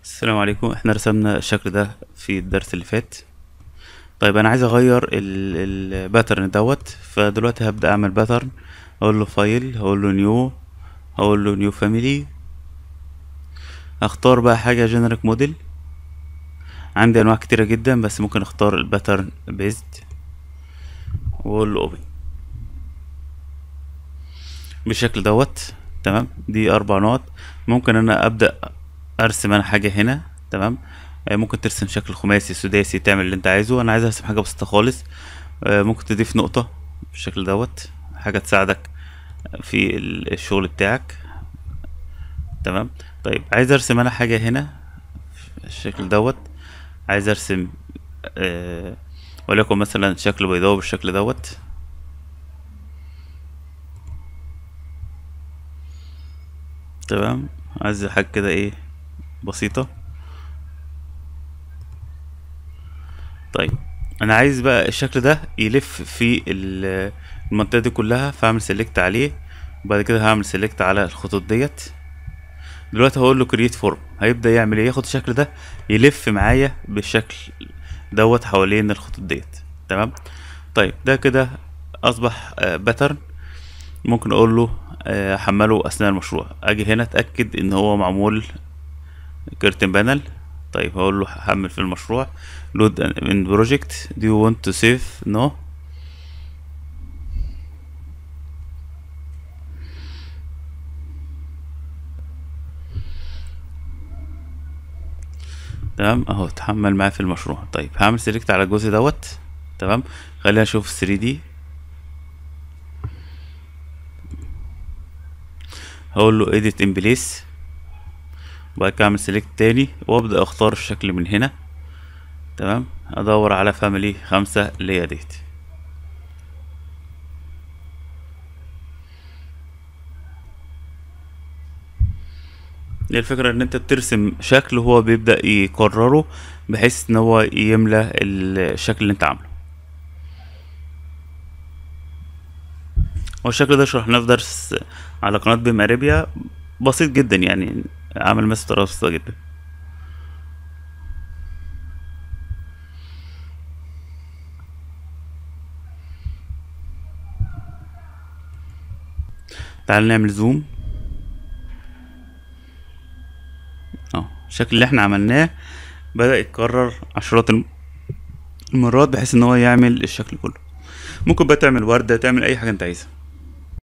السلام عليكم احنا رسمنا الشكل ده في الدرس اللي فات طيب انا عايز اغير الباترن دوت فدلوقتي هبدأ اعمل باترن اقول له فايل هقول له نيو هقول له نيو فاميلي هختار بقى حاجة جنريك موديل عندي انواع كتيرة جدا بس ممكن اختار الباترن بيزد واقول له اوبن بالشكل دوت تمام دي اربع نقط ممكن انا ابدأ ارسم انا حاجة هنا تمام آه، ممكن ترسم شكل خماسي سداسي تعمل اللي انت عايزه انا عايز ارسم حاجة بسيطة خالص آه، ممكن تضيف نقطة بالشكل دوت حاجة تساعدك في ال- الشغل بتاعك تمام طيب عايز ارسم انا حاجة هنا الشكل دوت عايز ارسم آه وليكن مثلا شكل بيضاوي بالشكل دوت تمام عايز حاجة كده ايه بسيطة طيب انا عايز بقى الشكل ده يلف في ال- المنطقة دي كلها فاعمل سيلكت عليه وبعد كده هعمل سيلكت على الخطوط ديت دلوقتي هقول له كرييت فورم هيبدأ يعمل ايه ياخد الشكل ده يلف معايا بالشكل دوت حوالين الخطوط ديت تمام طيب ده كده اصبح باترن ممكن اقول له آه، احمله اثناء المشروع اجي هنا اتاكد ان هو معمول كيرتن بانل طيب هقول له حمل في المشروع لود ان بروجكت do you want to save no تمام اهو اتحمل معايا في المشروع طيب هعمل سيلكت على الجزء دوت تمام خلينا نشوف 3 دي هقول له edit in place وبعد كده اعمل سيلكت تاني وابدا اختار الشكل من هنا تمام ادور على فاميلي خمسة اللي هي ديت هي الفكرة ان انت بترسم شكل وهو بيبدأ يكرره بحيث ان هو يملى الشكل اللي انت عامله هو الشكل ده شرحناه في درس على قناة بيم اريبيا بسيط جدا يعني عامل مس بطريقة بسيطة جدا تعال نعمل زوم اه الشكل اللي احنا عملناه بدأ يتكرر عشرات الم- المرات بحيث ان هو يعمل الشكل كله ممكن بقى تعمل وردة تعمل اي حاجة انت عايزها